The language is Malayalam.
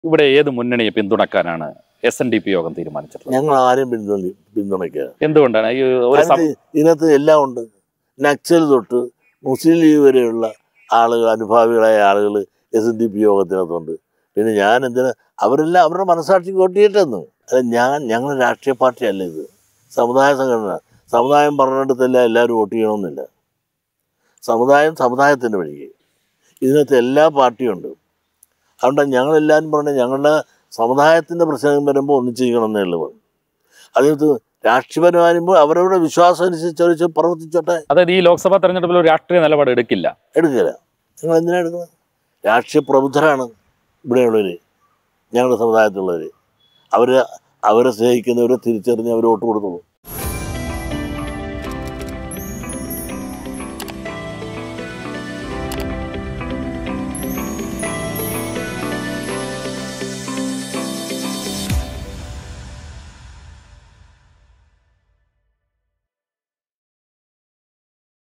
ഇവിടെ ഏത് മുന്നണിയെ പിന്തുണക്കാനാണ് എസ് എൻ ഡി പി യോഗം തീരുമാനിച്ചിട്ടുള്ളത് ഞങ്ങൾ ആരെയും പിന്തുണ പിന്തുണയ്ക്കുക എന്തുകൊണ്ടാണ് ഈ ഒരു സം- അതിനകത്ത് ഇതിനകത്ത് എല്ലാം ഉണ്ട് നക്സൽ തൊട്ട് മുസ്ലിം ലീഗ് വരെയുള്ള ആളുകൾ അനുഭാവികളായ ആളുകൾ എസ് എൻ ഡി പി യോഗത്തിനകത്തുണ്ട് പിന്നെ ഞാൻ എന്തിനാ അവരെല്ലാം അവരുടെ മനസാക്ഷി വോട്ട് ചെയ്യട്ടെന്ന് അല്ല ഞാൻ ഞങ്ങൾ രാഷ്ട്രീയ പാർട്ടിയല്ല ഇത് സമുദായ സംഘടന സമുദായം പറഞ്ഞിടത്തല്ല എല്ലാവരും വോട്ട് ചെയ്യണമെന്നില്ല സമുദായം സമുദായത്തിൻ്റെ വഴിക്ക് ഇതിനകത്ത് എല്ലാ പാർട്ടിയും ഉണ്ട് അതുകൊണ്ട് ഞങ്ങളെല്ലാവരും പറഞ്ഞ ഞങ്ങളുടെ സമുദായത്തിൻ്റെ പ്രശ്നം വരുമ്പോൾ ഒന്നിച്ചിരിക്കണമെന്നേ ഉള്ളൂ അതിനകത്ത് രാഷ്ട്രീയപരം വരുമ്പോൾ അവരവരുടെ വിശ്വാസം അനുസരിച്ച് പ്രവർത്തിച്ചോട്ടെ അതായത് ഈ ലോക്സഭാ തെരഞ്ഞെടുപ്പിൽ ഒരു രാഷ്ട്രീയ നിലപാട് എടുക്കില്ല എടുക്കില്ല നിങ്ങൾ എന്തിനാ എടുക്കുന്നത് രാഷ്ട്രീയ പ്രബുദ്ധരാണ് ഇവിടെയുള്ളവർ ഞങ്ങളുടെ സമുദായത്തിലുള്ളവർ അവർ അവരെ സ്നേഹിക്കുന്നവരെ തിരിച്ചറിഞ്ഞ് അവർ വോട്ട് കൊടുത്തോളൂ